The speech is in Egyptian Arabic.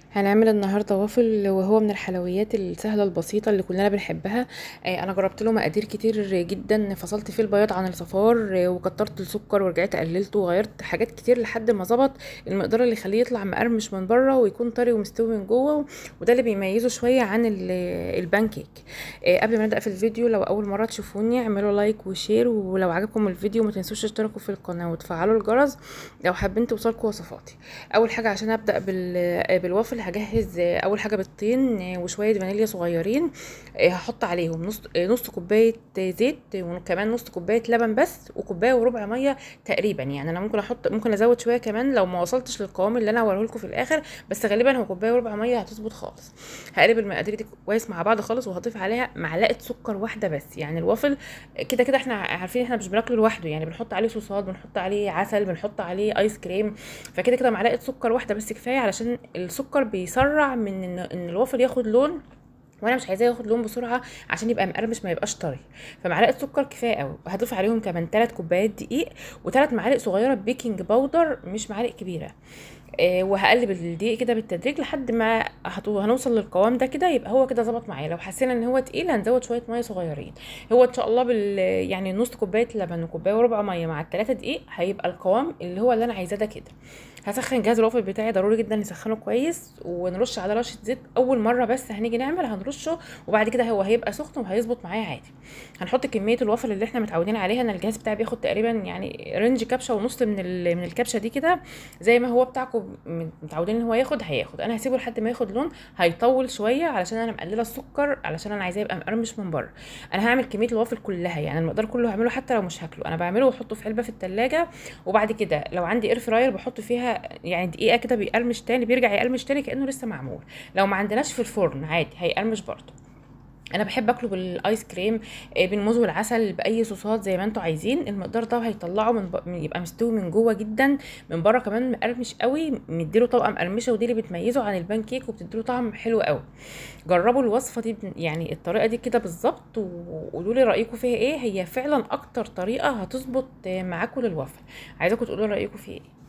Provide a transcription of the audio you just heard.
هنعمل النهارده وافل وهو من الحلويات السهله البسيطه اللي كلنا بنحبها آه، انا جربت له مقادير كتير جدا فصلت فيه البياض عن الصفار آه، وكترت السكر ورجعت قللته وغيرت حاجات كتير لحد ما ظبط المقدار اللي يخليه يطلع مقرمش من بره ويكون طري ومستوي من جوه وده اللي بيميزه شويه عن ال- البانكيك آه، قبل ما نبدا في الفيديو لو اول مره تشوفوني اعملوا لايك وشير ولو عجبكم الفيديو ما تنسوش تشتركوا في القناه وتفعلوا الجرس لو حابين توصلكوا وصفاتي اول حاجه عشان ابدا بال- بالوافل هجهز اول حاجه بيضتين وشويه فانيليا صغيرين هحط عليهم نص نص كوبايه زيت وكمان نص كوبايه لبن بس وكوبايه وربع ميه تقريبا يعني انا ممكن احط ممكن ازود شويه كمان لو ما وصلتش للقوام اللي انا هوريه لكم في الاخر بس غالبا هو كوبايه وربع ميه هتظبط خالص هقلب المقادير دي كويس مع بعض خالص وهضيف عليها معلقه سكر واحده بس يعني الوافل كده كده احنا عارفين احنا مش بناكله لوحده يعني بنحط عليه صوصات بنحط عليه عسل بنحط عليه ايس كريم فكده كده معلقه سكر واحده بس كفايه علشان السكر بيسرع من ان ان الوافل ياخد لون وانا مش عايزاه ياخد لون بسرعه عشان يبقى مقرمش ما يبقاش طري فمعلقه سكر كفايه قوي هضيف عليهم كمان 3 كوبايات دقيق و3 معالق صغيره بيكنج باودر مش معالق كبيره آه وهقلب الدقيق كده بالتدريج لحد ما هتو- هنوصل للقوام ده كده يبقى هو كده ظبط معايا لو حسينا ان هو تقيل هنزود شويه ميه صغيرين هو ان شاء الله بال يعني نص كوبايه لبن وكوبايه وربع ميه مع الثلاثه دقيق هيبقى القوام اللي هو اللي انا عايزاه ده كده هسخن جهاز الوافل بتاعي ضروري جدا نسخنه كويس ونرش على رشه زيت اول مره بس هنيجي نعمل هنرشه وبعد كده هو هيبقى سخن وهيظبط معايا عادي هنحط كميه الوافل اللي احنا متعودين عليها انا الجهاز بتاعي بياخد تقريبا يعني رينج كبشه ونص من ال- من الكبشه دي كده زي ما هو بتاعكم متعودين ان هو ياخد هياخد انا هسيبه لحد ما ياخد لون هيطول شويه علشان انا مقلله السكر علشان انا عايزاه يبقى مقرمش من بره انا هعمل كميه الوافل كلها يعني المقدار كله هعمله حتى لو مش هاكله انا بعمله واحطه في علبه في التلاجة وبعد كده لو عندي اير فراير بحط فيها يعني دقيقه كده بيقرمش تاني بيرجع يقرمش تاني كانه لسه معمول لو ما عندناش في الفرن عادي هيقرمش برضه انا بحب اكله بالايس كريم آه، بالموز والعسل باي صوصات زي ما انتوا عايزين المقدار ده هيطلعه من, ب... من يبقى مستوي من جوه جدا من بره كمان مقرمش قوي مديله طبقه مقرمشه ودي اللي بتميزه عن البان كيك وبتديله طعم حلو قوي جربوا الوصفه دي بن- يعني الطريقه دي كده بالظبط وقولوا لي رايكم فيها ايه هي فعلا اكتر طريقه هتظبط آه، معاكم للوافل عايزاكم تقولوا لي رايكم فيها ايه